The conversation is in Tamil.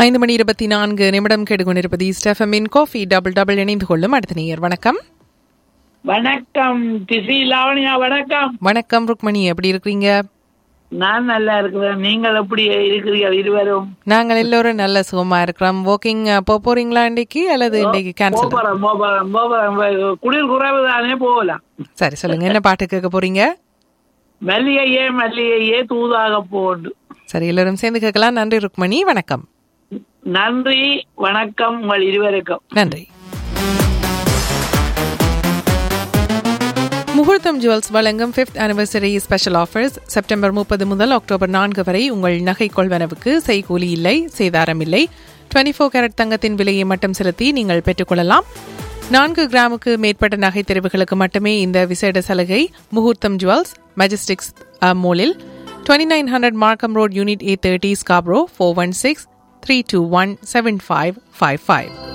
ஐந்து மணி இருபத்தி நான்கு நிமிடம் கேட்டுக்கொண்டிருப்பது ஸ்டெஃபமின் காஃபி டபுள் டபுள் இணைந்து கொள்ளும் அடுத்த நேயர் வணக்கம் வணக்கம் திசி லாவணியா வணக்கம் வணக்கம் ருக்மணி எப்படி இருக்கிறீங்க நான் நல்லா இருக்கிறேன் நீங்கள் எப்படி இருக்கிறீர்கள் இருவரும் நாங்கள் எல்லோரும் நல்ல சுகமா இருக்கிறோம் வாக்கிங் போக போறீங்களா இன்னைக்கு அல்லது இன்னைக்கு கேன்சல் போகிறோம் போகிறோம் போகிறோம் குளிர் குறைவு தானே போகலாம் சரி சொல்லுங்க என்ன பாட்டு கேட்க போறீங்க மல்லிகையே மல்லிகையே தூதாக போண்டு சரி எல்லாரும் சேர்ந்து கேட்கலாம் நன்றி ருக்மணி வணக்கம் நன்றி வணக்கம் உங்கள் இருவருக்கும் நன்றி முகூர்த்தம் ஜுவல்ஸ் வழங்கும் fifth anniversary special offers September முப்பது முதல் அக்டோபர் நான்கு வரை உங்கள் நகை கொள்வனவுக்கு செய்கூலி இல்லை சேதாரம் இல்லை டுவெண்ட்டி ஃபோர் கேரட் தங்கத்தின் விலையை மட்டும் செலுத்தி நீங்கள் பெற்றுக்கொள்ளலாம் நான்கு கிராமுக்கு மேற்பட்ட நகை தெரிவுகளுக்கு மட்டுமே இந்த விசேட சலுகை முகூர்த்தம் ஜுவல்ஸ் மெஜஸ்டிக்ஸ் மோலில் twenty nine hundred Markham road unit A thirty Scarborough four one six three two one seven five five five